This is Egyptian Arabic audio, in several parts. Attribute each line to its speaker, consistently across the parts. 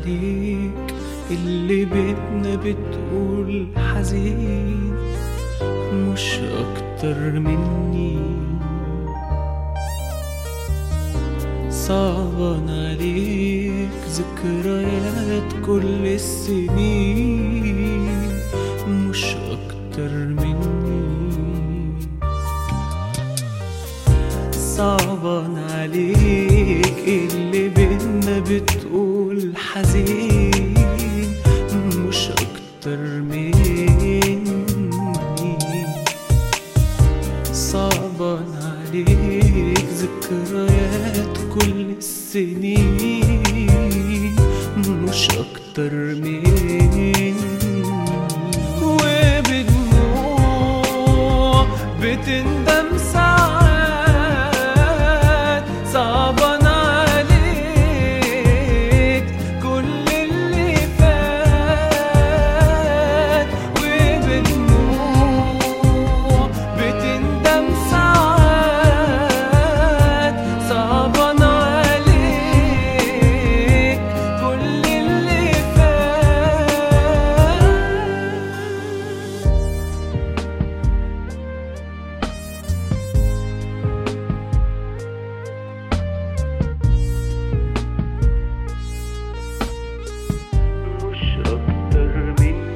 Speaker 1: عليك اللي بيتنا بتقول حزين مش أكتر مني صعبان عليك ذكريات كل السنين مش أكتر مني صعبان عليك اللي بينا بتقول حزين مش أكتر مني صعبان عليك ذكريات كل السنين مش أكتر مني وبدموع بتندم ساعات صعبان عليك كل اللي فات وبدموع بتندم ساعات صعبان عليك كل اللي فات مش أكتر مني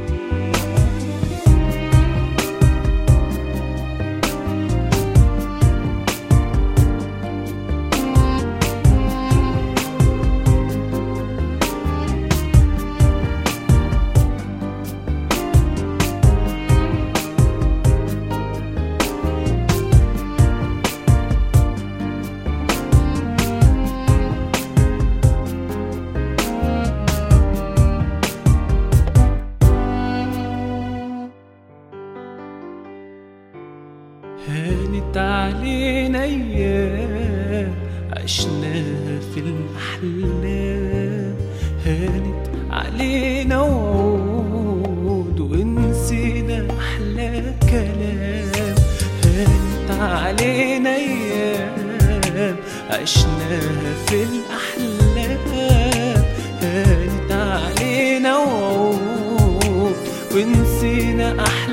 Speaker 1: هانت علينا ايام عشناها في الاحلام هانت علينا وعود ونسينا احلى كلام هانت علينا ايام عشناها في الاحلام هانت علينا وعود ونسينا احلى